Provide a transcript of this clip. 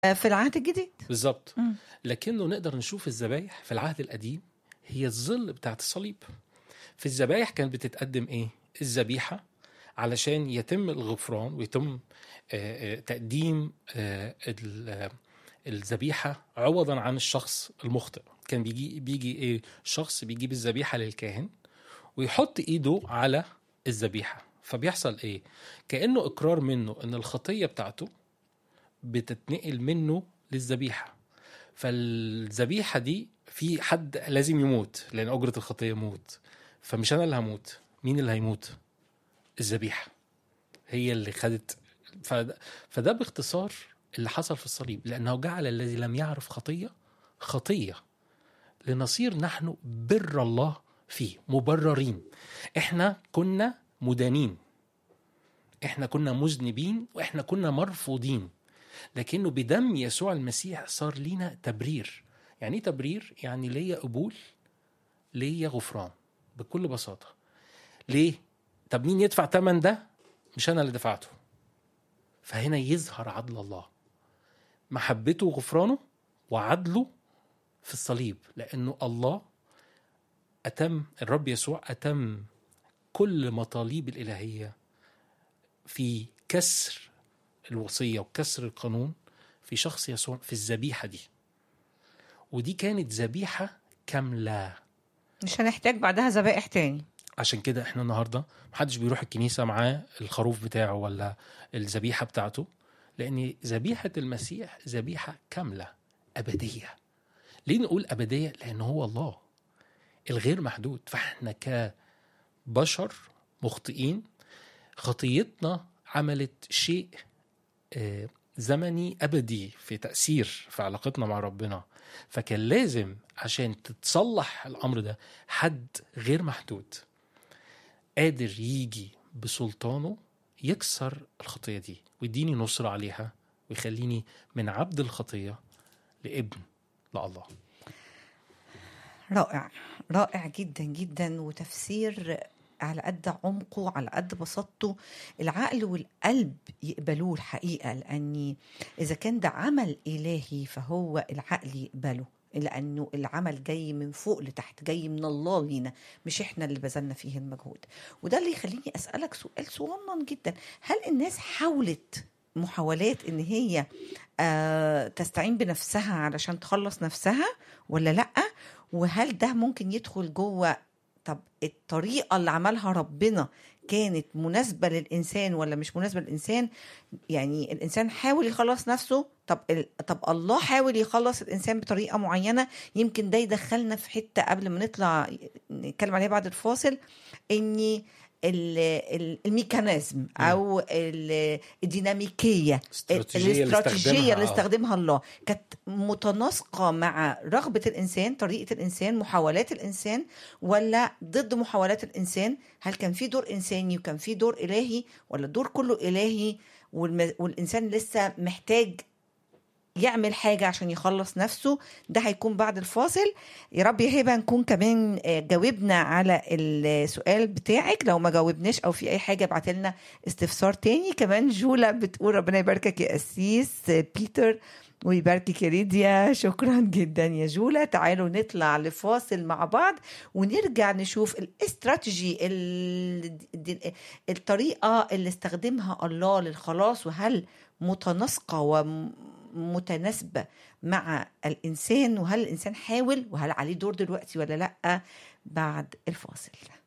في العهد الجديد بالظبط مم. لكنه نقدر نشوف الذبايح في العهد القديم هي الظل بتاعت الصليب في الذبايح كانت بتتقدم ايه الذبيحه علشان يتم الغفران ويتم آه، آه، تقديم آه، ال- آه، الذبيحه عوضا عن الشخص المخطئ كان بيجي بيجي ايه شخص بيجيب الذبيحه للكاهن ويحط ايده على الذبيحه فبيحصل ايه كانه اقرار منه ان الخطيه بتاعته بتتنقل منه للذبيحه فالذبيحه دي في حد لازم يموت لان اجره الخطيه موت فمش انا اللي هموت مين اللي هيموت الذبيحه هي اللي خدت فده, فده باختصار اللي حصل في الصليب لانه جعل الذي لم يعرف خطيه خطيه لنصير نحن بر الله فيه مبررين احنا كنا مدانين احنا كنا مذنبين واحنا كنا مرفوضين لكنه بدم يسوع المسيح صار لينا تبرير يعني ايه تبرير يعني ليا قبول ليا غفران بكل بساطه ليه طب مين يدفع ثمن ده مش انا اللي دفعته فهنا يظهر عدل الله محبته وغفرانه وعدله في الصليب لانه الله اتم الرب يسوع اتم كل مطالب الالهيه في كسر الوصيه وكسر القانون في شخص يسوع في الذبيحه دي ودي كانت ذبيحه كامله مش هنحتاج بعدها ذبائح تاني عشان كده احنا النهارده محدش بيروح الكنيسه معاه الخروف بتاعه ولا الذبيحه بتاعته لان ذبيحه المسيح ذبيحه كامله ابديه ليه نقول ابديه لان هو الله الغير محدود فاحنا كبشر مخطئين خطيتنا عملت شيء آه، زمني ابدي في تاثير في علاقتنا مع ربنا فكان لازم عشان تتصلح الامر ده حد غير محدود قادر يجي بسلطانه يكسر الخطيه دي ويديني نصره عليها ويخليني من عبد الخطيه لابن لله رائع رائع جدا جدا وتفسير على قد عمقه على قد بساطته العقل والقلب يقبلوه الحقيقة لأني إذا كان ده عمل إلهي فهو العقل يقبله لأنه العمل جاي من فوق لتحت جاي من الله لينا مش إحنا اللي بذلنا فيه المجهود وده اللي يخليني أسألك سؤال صغنن جدا هل الناس حاولت محاولات ان هي آه تستعين بنفسها علشان تخلص نفسها ولا لا وهل ده ممكن يدخل جوه طب الطريقه اللي عملها ربنا كانت مناسبه للانسان ولا مش مناسبه للانسان يعني الانسان حاول يخلص نفسه طب ال... طب الله حاول يخلص الانسان بطريقه معينه يمكن ده يدخلنا في حته قبل ما نطلع نتكلم عليها بعد الفاصل اني ال- ال- الميكانيزم او ال- الديناميكيه الاستراتيجيه اللي الاستراتيجيه اللي استخدمها آه. استخدمها الله كانت متناسقه مع رغبه الانسان طريقه الانسان محاولات الانسان ولا ضد محاولات الانسان هل كان في دور انساني وكان في دور الهي ولا الدور كله الهي والم- والانسان لسه محتاج يعمل حاجة عشان يخلص نفسه ده هيكون بعد الفاصل يا رب يا هبة نكون كمان آه، جاوبنا على السؤال بتاعك لو ما جاوبناش أو في أي حاجة ابعت لنا استفسار تاني كمان جولا بتقول ربنا يباركك يا قسيس آه، بيتر ويباركك يا ليديا شكرا جدا يا جولا تعالوا نطلع لفاصل مع بعض ونرجع نشوف الاستراتيجي ال- الد- الطريقة اللي استخدمها الله للخلاص وهل متناسقة ومتناسبة مع الإنسان وهل الإنسان حاول وهل عليه دور دلوقتي ولا لأ بعد الفاصل